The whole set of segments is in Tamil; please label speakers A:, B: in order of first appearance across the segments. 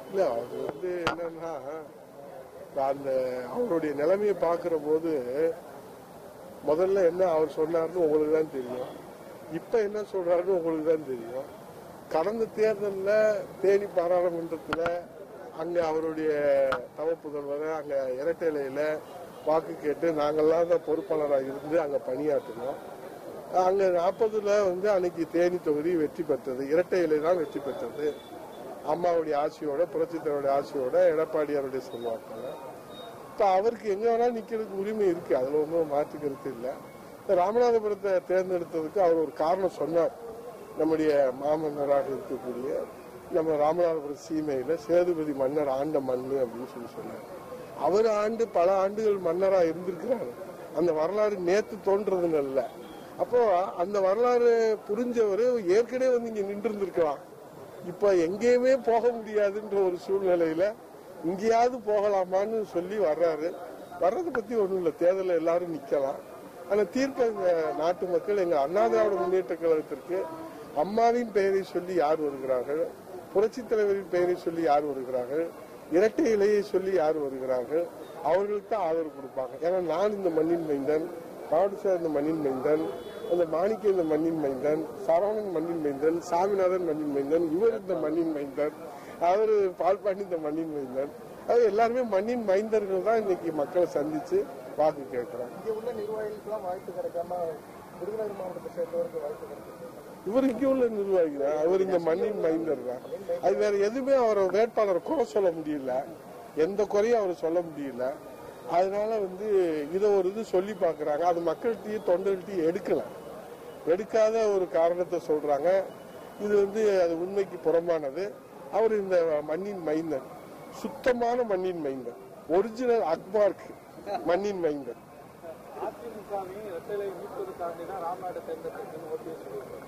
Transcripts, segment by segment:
A: இல்ல அது வந்து என்னன்னா இப்ப அந்த அவருடைய நிலைமையை பார்க்கிற போது முதல்ல என்ன அவர் சொன்னாருன்னு உங்களுக்கு தான் தெரியும் இப்ப என்ன சொல்றாருன்னு உங்களுக்கு தான் தெரியும் கடந்த தேர்தல்ல தேனி பாராளுமன்றத்துல அங்க அவருடைய தவ புதல்வர் அங்க இரட்டையில வாக்கு கேட்டு நாங்கெல்லாம் தான் பொறுப்பாளராக இருந்து அங்க பணியாற்றினோம் அங்க நாற்பதுல வந்து அன்னைக்கு தேனி தொகுதி வெற்றி பெற்றது இரட்டை இலை தான் வெற்றி பெற்றது அம்மாவுடைய ஆட்சியோட புரட்சித்தருடைய ஆட்சியோட எடப்பாடியாருடைய செல்வாக்கால இப்ப அவருக்கு எங்க வேணாலும் நிக்கிறதுக்கு உரிமை இருக்கு அதுல ஒன்றும் மாற்று கருத்து இல்லை இந்த ராமநாதபுரத்தை தேர்ந்தெடுத்ததுக்கு அவர் ஒரு காரணம் சொன்னார் நம்முடைய மாமன்னராக இருக்கக்கூடிய நம்ம ராமநாதபுரம் சீமையில சேதுபதி மன்னர் ஆண்ட மண்ணு அப்படின்னு சொல்லி சொன்னார் அவர் ஆண்டு பல ஆண்டுகள் மன்னரா இருந்திருக்கிறாரு அந்த வரலாறு நேத்து தோன்றதுன்னு இல்ல அப்போ அந்த வரலாறு புரிஞ்சவர் ஏற்கனவே வந்து இங்க நின்று இருந்திருக்கலாம் இப்ப எங்கேயுமே போக முடியாதுன்ற ஒரு சூழ்நிலையில இங்கேயாவது போகலாமான்னு சொல்லி வர்றாரு வர்றதை பத்தி ஒண்ணும் இல்ல தேர்தலில் எல்லாரும் நிக்கலாம் ஆனா தீர்ப்பு எங்க நாட்டு மக்கள் எங்க அண்ணா திராவிட முன்னேற்ற கழகத்திற்கு அம்மாவின் பெயரை சொல்லி யார் வருகிறார்கள் புரட்சி தலைவரின் பெயரை சொல்லி யார் வருகிறார்கள் இரட்டை இலையை சொல்லி யார் வருகிறார்கள் அவர்களுக்கு தான் ஆதரவு கொடுப்பாங்க ஏன்னா நான் இந்த மண்ணின் மைந்தன் பாடுசார் இந்த மண்ணின் மைந்தன் அந்த மாணிக்க இந்த மண்ணின் மைந்தன் சரவணன் மண்ணின் மைந்தன் சாமிநாதன் மண்ணின் மைந்தன் இவர் இந்த மண்ணின் மைந்தன் அவர் பால்பாண்டி இந்த மண்ணின் மைந்தன் அது எல்லாருமே மண்ணின் மைந்தர்கள் தான் இன்னைக்கு மக்களை சந்திச்சு வாக்கு கேட்கிறாங்க
B: இங்க உள்ள நிர்வாகிகளுக்கெல்லாம் வாய்ப்பு கிடைக்காம விருதுநகர் மாவட்டத்தை சேர்ந்தவருக்கு வாய்ப்பு கிடைச்சிருக்கு
A: இவர் இங்க உள்ள நிர்வாகி தான் அவர் இந்த மண்ணின் மைந்தர் தான் அது வேற எதுவுமே அவரை வேட்பாளரை குறை சொல்ல முடியல எந்த குறையும் அவர் சொல்ல முடியல அதனால வந்து இதை ஒரு இது சொல்லி பாக்குறாங்க அது மக்கள்கிட்டயும் தொண்டர்கள்ட்டையும் எடுக்கல எடுக்காத ஒரு காரணத்தை சொல்றாங்க இது வந்து அது உண்மைக்கு புறம்பானது அவர் இந்த மண்ணின் மைந்தன் சுத்தமான மண்ணின் மைந்தன் ஒரிஜினல் அக்மார்க் மண்ணின் மைந்தன்
B: அதிமுகவையும் இரட்டலை மீட்பதற்காண்டி தான் ராம்நாடு தேர்ந்தெடுத்திருக்குன்னு ஓபிஎஸ் சொல்லியிருக்காரு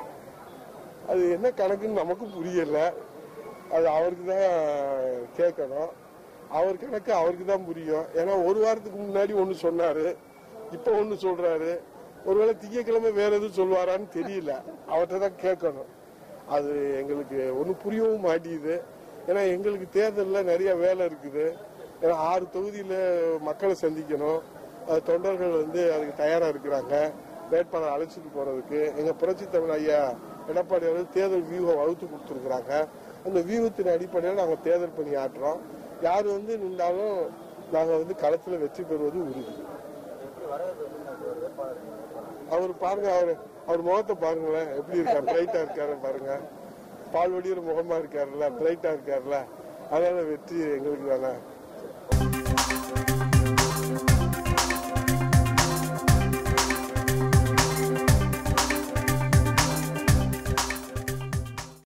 A: அது என்ன கணக்குன்னு நமக்கும் புரியல அது அவருக்கு தான் கேட்கணும் அவர் கணக்கு அவருக்கு தான் புரியும் ஏன்னா ஒரு வாரத்துக்கு முன்னாடி ஒன்னு சொன்னாரு இப்ப ஒன்னு சொல்றாரு ஒருவேளை திங்கக்கிழமை வேற எதுவும் சொல்வாரான்னு தெரியல அவர்கிட்ட தான் கேட்கணும் அது எங்களுக்கு ஒன்றும் புரியவும் மாட்டேங்குது ஏன்னா எங்களுக்கு தேர்தலில் நிறைய வேலை இருக்குது ஏன்னா ஆறு தொகுதியில மக்களை சந்திக்கணும் அது தொண்டர்கள் வந்து அதுக்கு தயாரா இருக்கிறாங்க வேட்பாளர் அழைச்சிட்டு போறதுக்கு எங்க புரட்சி தமிழ் ஐயா எடப்பாடி அவர்கள் தேர்தல் வியூகம் வகுத்து கொடுத்துருக்குறாங்க அந்த வியூகத்தின் அடிப்படையில் நாங்கள் தேர்தல் பணி ஆற்றுறோம் யார் வந்து நின்றாலும் நாங்கள் வந்து களத்தில் வெற்றி பெறுவது உறுதி அவர் பாருங்க அவர் அவர் முகத்தை பாருங்களேன் எப்படி இருக்காரு பிரைட்டா இருக்காரு பாருங்க பால் வடிகிற முகமா இருக்காருல்ல பிரைட்டா இருக்காருல்ல அதனால வெற்றி எங்களுக்கு தானே